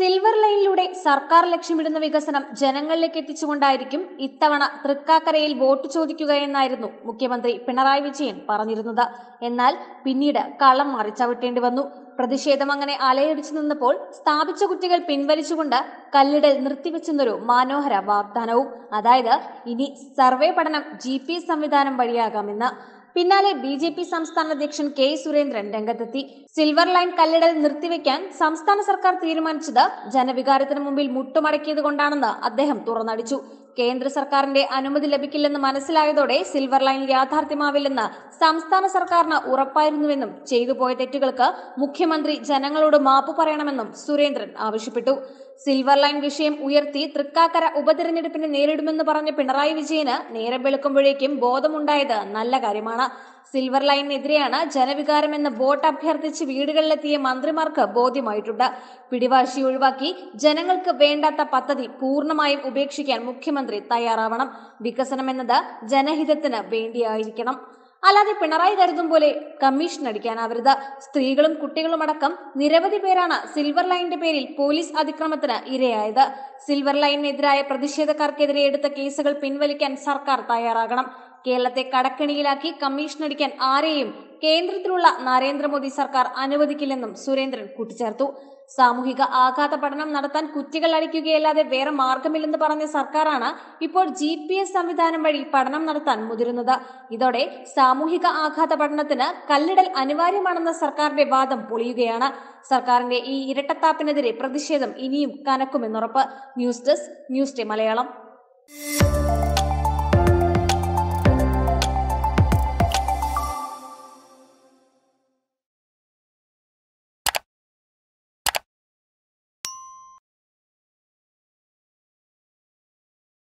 silver ലൈനിലൂടെ സർക്കാർ ലക്ഷ്യമിടുന്ന വികസനം ജനങ്ങളിലേക്ക് എത്തിച്ചുകൊണ്ടായിരിക്കും ഇത്തവണ തൃക്കാക്കരയിൽ വോട്ട് ചോദിക്കുക എന്നായിരുന്നു മുഖ്യമന്ത്രി പിണറായി വിജയൻ പറഞ്ഞിരുന്നത് എന്നാൽ പിന്നീട് കള്ളം മറിച്ചവിട്ടേണ്ടി വന്നു പ്രതിഷേധം അങ്ങനെ അലയടിച്ചു നിന്നപ്പോൾ സ്ഥാപിച്ച കുറ്റികൾ പിൻവലിച്ചുകൊണ്ട് കല്ലിടൽ നിർത്തിവെച്ചെന്നൊരു മനോഹര വാഗ്ദാനവും അതായത് ഇനി സർവേ പഠനം ജി പി എസ് സംവിധാനം വഴിയാകാമെന്ന് പിന്നാലെ ബി ജെ പി സംസ്ഥാന അധ്യക്ഷൻ കെ സുരേന്ദ്രൻ രംഗത്തെത്തി സിൽവർ ലൈൻ കല്ലിടൽ നിർത്തിവെക്കാൻ സംസ്ഥാന സർക്കാർ തീരുമാനിച്ചത് ജനവികാരത്തിന് മുമ്പിൽ മുട്ടുമടക്കിയത് കൊണ്ടാണെന്ന് അദ്ദേഹം തുറന്നടിച്ചു കേന്ദ്ര സർക്കാരിന്റെ അനുമതി ലഭിക്കില്ലെന്ന് മനസ്സിലായതോടെ സിൽവർ ലൈൻ യാഥാർത്ഥ്യമാവില്ലെന്ന് സംസ്ഥാന സർക്കാരിന് ഉറപ്പായിരുന്നുവെന്നും ചെയ്തു പോയ തെറ്റുകൾക്ക് മുഖ്യമന്ത്രി ജനങ്ങളോട് മാപ്പ് പറയണമെന്നും സുരേന്ദ്രൻ ആവശ്യപ്പെട്ടു സിൽവർ ലൈൻ വിഷയം ഉയർത്തി തൃക്കാക്കര ഉപതെരഞ്ഞെടുപ്പിനെ നേരിടുമെന്ന് പറഞ്ഞ പിണറായി വിജയന് നേരം വെളുക്കുമ്പോഴേക്കും ബോധമുണ്ടായത് നല്ല കാര്യമാണ് സിൽവർ ലൈനിനെതിരെയാണ് ജനവികാരമെന്ന് വോട്ട് അഭ്യർത്ഥിച്ച് വീടുകളിലെത്തിയ മന്ത്രിമാർക്ക് ബോധ്യമായിട്ടുണ്ട് പിടിവാശി ഒഴിവാക്കി ജനങ്ങൾക്ക് വേണ്ടാത്ത പദ്ധതി പൂർണ്ണമായും ഉപേക്ഷിക്കാൻ മുഖ്യമന്ത്രി തയ്യാറാവണം വികസനം എന്നത് ജനഹിതത്തിന് വേണ്ടിയായിരിക്കണം അല്ലാതെ പിണറായി കരുതും പോലെ കമ്മീഷൻ അടിക്കാനാവരുത് സ്ത്രീകളും കുട്ടികളും അടക്കം നിരവധി പേരാണ് സിൽവർ ലൈനിന്റെ പേരിൽ പോലീസ് അതിക്രമത്തിന് ഇരയായത് സിൽവർ ലൈനിനെതിരായ പ്രതിഷേധക്കാർക്കെതിരെ എടുത്ത കേസുകൾ പിൻവലിക്കാൻ സർക്കാർ തയ്യാറാകണം കേരളത്തെ കടക്കെണിയിലാക്കി കമ്മീഷൻ അടിക്കാൻ ആരെയും കേന്ദ്രത്തിലുള്ള നരേന്ദ്രമോദി സർക്കാർ അനുവദിക്കില്ലെന്നും സുരേന്ദ്രൻ കൂട്ടിച്ചേർത്തു സാമൂഹിക ആഘാത പഠനം നടത്താൻ കുറ്റികൾ അടിക്കുകയല്ലാതെ വേറെ മാർഗമില്ലെന്ന് പറഞ്ഞ സർക്കാരാണ് ഇപ്പോൾ ജി പി എസ് സംവിധാനം വഴി പഠനം നടത്താൻ മുതിരുന്നത് ഇതോടെ സാമൂഹിക ആഘാത പഠനത്തിന് കല്ലിടൽ അനിവാര്യമാണെന്ന സർക്കാരിന്റെ വാദം പൊളിയുകയാണ് സർക്കാരിന്റെ ഈ ഇരട്ടത്താപ്പിനെതിരെ പ്രതിഷേധം ഇനിയും കനക്കുമെന്നുറപ്പ് news desk news day Malayalam